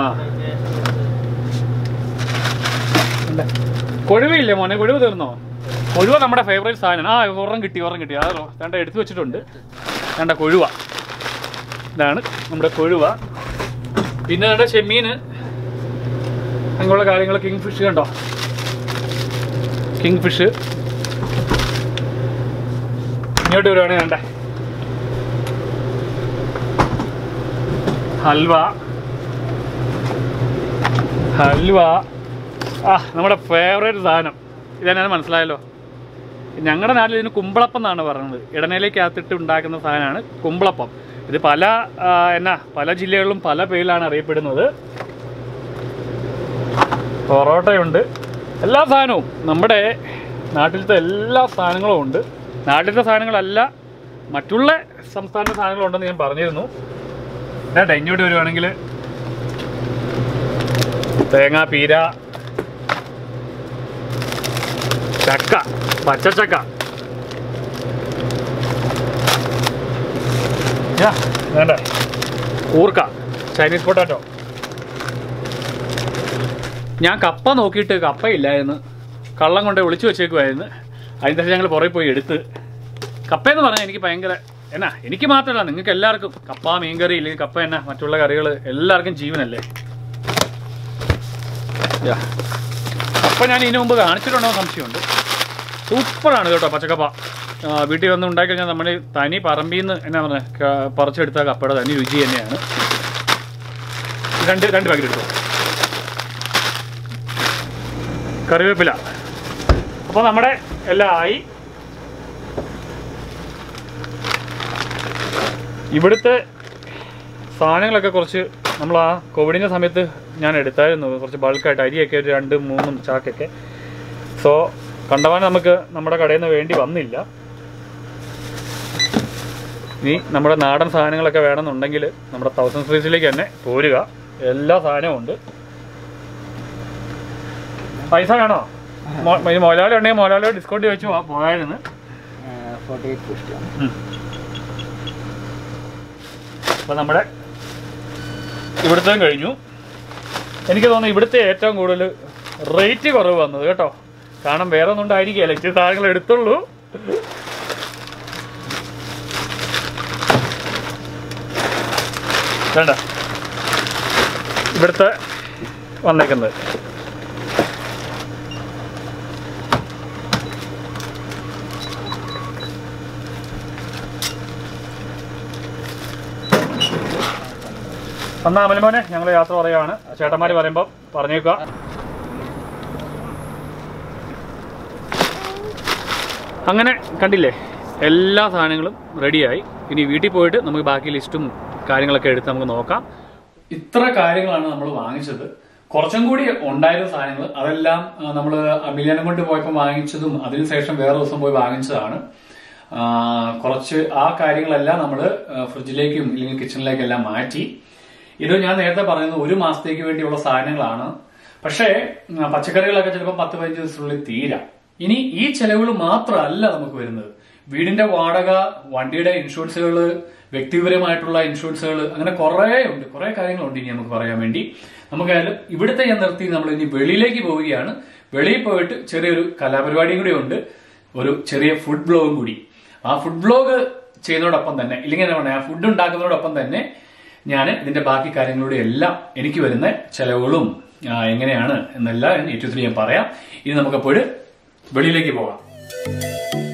ഉണ്ട്. കൊഴുവയില്ലേ മോനെ കൊഴുവ തീർന്നോ കൊഴുവ നമ്മുടെ ഫേവറേറ്റ് സാധനമാണ് ആ ഒരെണ്ണം കിട്ടി ഒരെണ്ണം കിട്ടി അത് വേണ്ട എടുത്തു വെച്ചിട്ടുണ്ട് വേണ്ട കൊഴുവ ഇതാണ് നമ്മുടെ കൊഴുവ പിന്നെ വേണ്ട ചെമ്മീന് അങ്ങനെയുള്ള കാര്യങ്ങൾ കിങ് ഫിഷ് കണ്ടോ കിങ് ഫിഷ് ഇങ്ങോട്ട് വരുവാണെങ്കിൽ വേണ്ടേ ഹൽവ ഹൽവ ആ നമ്മുടെ ഫേവറേറ്റ് സാധനം ഇതെന്നാണ് മനസ്സിലായല്ലോ ഞങ്ങളുടെ നാട്ടിൽ ഇതിന് കുമ്പളപ്പം എന്നാണ് പറയുന്നത് ഇടനയിലേക്കകത്തിട്ട് ഉണ്ടാക്കുന്ന സാധനമാണ് കുമ്പളപ്പം ഇത് പല ആ, എന്നാ പല ജില്ലകളിലും പല പേരിലാണ് അറിയപ്പെടുന്നത് പൊറോട്ടയുണ്ട് എല്ലാ സാധനവും നമ്മുടെ നാട്ടിലത്തെ എല്ലാ സാധനങ്ങളും ഉണ്ട് നാട്ടിലത്തെ സാധനങ്ങളല്ല മറ്റുള്ള സംസ്ഥാന സാധനങ്ങളുണ്ടെന്ന് ഞാൻ പറഞ്ഞിരുന്നു എന്നാ ഇങ്ങോട്ട് വരുവാണെങ്കിൽ തേങ്ങാ പീര ചക്ക പച്ചച്ചക്ക യാ, വേണ്ട കൂർക്ക ചൈനീസ് പൊട്ടാറ്റോ ഞാൻ കപ്പ നോക്കിയിട്ട് കപ്പയില്ലായിരുന്നു കള്ളം കൊണ്ട് ഒളിച്ചു വെച്ചേക്കുമായിരുന്നു അതിന് ശേഷം ഞങ്ങൾ പുറകെ പോയി എടുത്ത് കപ്പയെന്ന് പറഞ്ഞാൽ എനിക്ക് ഭയങ്കര എന്നാ എനിക്ക് മാത്രമല്ല നിങ്ങൾക്ക് എല്ലാവർക്കും കപ്പ മീൻകറി ഇല്ലെങ്കിൽ കപ്പ എന്നാ മറ്റുള്ള കറികൾ എല്ലാവർക്കും ജീവനല്ലേ യാ. കപ്പ ഞാൻ ഇതിനു മുമ്പ് കാണിച്ചിട്ടുണ്ടോ എന്ന് സംശയമുണ്ട് സൂപ്പറാണ് കേട്ടോ പച്ചക്കപ്പ ആ, വീട്ടിൽ വന്ന് ഉണ്ടാക്കി കഴിഞ്ഞാൽ നമ്മൾ തനി പറമ്പിൽ നിന്ന് എന്നാ പറയുക പറിച്ചെടുത്ത കപ്പയുടെ തനി രുചി തന്നെയാണ് രണ്ട് രണ്ട് പാക്കറ്റ് എടുത്തു കറിവേപ്പില അപ്പോൾ നമ്മുടെ എല്ലാം ആയി ഇവിടുത്തെ സാധനങ്ങളൊക്കെ കുറച്ച് നമ്മൾ ആ കോവിഡിൻ്റെ സമയത്ത് ഞാൻ എടുത്തായിരുന്നു കുറച്ച് ബൾക്കായിട്ട് അരിയൊക്കെ ഒരു രണ്ടും മൂന്നും ചാക്കൊക്കെ സോ കണ്ടവാൻ നമുക്ക് നമ്മുടെ കടയിൽ നിന്ന് വേണ്ടി വന്നില്ല ഇനി നമ്മുടെ നാടൻ സാധനങ്ങളൊക്കെ വേണമെന്നുണ്ടെങ്കിൽ നമ്മുടെ തൗസൻഡ് സ്ട്രീറ്റ്സിലേക്ക് തന്നെ പോരുക എല്ലാ സാധനവും ഉണ്ട് പൈസ വേണോ മൊ- ഇനി മൊലാലി ഉണ്ടെങ്കിൽ മൊലാലിയോ ഡിസ്കൗണ്ട് വെച്ച് പോ- പോയായിരുന്നു ഫോർട്ടി എയ്റ്റ് ഫിഫ്റ്റി അപ്പോൾ നമ്മുടെ ഇവിടുത്തെ കഴിഞ്ഞു എനിക്ക് തോന്നുന്നു ഇവിടുത്തെ ഏറ്റവും കൂടുതൽ റേറ്റ് കുറവ് വന്നത് കേട്ടോ കാരണം വേറെ ഒന്നും ഉണ്ടായിരിക്കുകയല്ല ഇച്ചിരി സാധനങ്ങൾ എടുത്തുള്ളൂ വേണ്ട ഇവിടുത്തെ വന്നേക്കുന്നത് എന്നാ അമൽമോനെ ഞങ്ങൾ യാത്ര പറയുകയാണ് ചേട്ടന്മാർ പറയുമ്പോൾ പറഞ്ഞേക്കുക അങ്ങനെ കണ്ടില്ലേ എല്ലാ സാധനങ്ങളും റെഡിയായി ഇനി വീട്ടിൽ പോയിട്ട് നമുക്ക് ബാക്കി ലിസ്റ്റും കാര്യങ്ങളൊക്കെ എടുത്ത് നമുക്ക് നോക്കാം ഇത്ര കാര്യങ്ങളാണ് നമ്മൾ വാങ്ങിച്ചത് കുറച്ചും കൂടി ഉണ്ടായിരുന്ന സാധനങ്ങൾ അതെല്ലാം നമ്മൾ മില്യനം കൊണ്ട് പോയപ്പോൾ വാങ്ങിച്ചതും അതിനുശേഷം വേറെ ദിവസം പോയി വാങ്ങിച്ചതാണ് ആ, കുറച്ച് ആ കാര്യങ്ങളെല്ലാം നമ്മൾ ഫ്രിഡ്ജിലേക്കും ഇല്ലെങ്കിൽ കിച്ചണിലേക്കെല്ലാം മാറ്റി ഇത് ഞാൻ നേരത്തെ പറയുന്നത് ഒരു മാസത്തേക്ക് വേണ്ടിയുള്ള സാധനങ്ങളാണ് പക്ഷേ ഉം, പച്ചക്കറികളൊക്കെ ചിലപ്പോൾ പത്ത് പതിനഞ്ച് ദിവസത്തിനുള്ളിൽ തീരാം ഇനി ഈ ചെലവുകൾ മാത്രമല്ല നമുക്ക് വരുന്നത് വീടിന്റെ വാടക വണ്ടിയുടെ ഇൻഷുറൻസുകൾ വ്യക്തിപരമായിട്ടുള്ള ഇൻഷുറൻസുകൾ അങ്ങനെ കുറേ ഉണ്ട് കുറേ കാര്യങ്ങളുണ്ട് ഇനി നമുക്ക് പറയാൻ വേണ്ടി നമുക്കായാലും ഇവിടുത്തെ ഞാൻ നിർത്തി നമ്മൾ ഇനി വെളിയിലേക്ക് പോവുകയാണ് വെളിയിൽ പോയിട്ട് ചെറിയൊരു കലാപരിപാടിയും കൂടി ഉണ്ട് ഒരു ചെറിയ ഫുഡ് ബ്ലോഗും കൂടി ആ ഫുഡ് ബ്ലോഗ് ചെയ്യുന്നതോടൊപ്പം തന്നെ ഇല്ലെങ്കിൽ എന്താ പറയുക ആ ഫുഡ് ഉണ്ടാക്കുന്നതോടൊപ്പം തന്നെ ഞാൻ ഇതിന്റെ ബാക്കി കാര്യങ്ങളുടെ എല്ലാം എനിക്ക് വരുന്ന ചെലവുകളും ആ, എങ്ങനെയാണ് എന്നെല്ലാം ഏറ്റവും ഞാൻ പറയാം ഇനി നമുക്കപ്പോൾ വെളിയിലേക്ക് പോകാം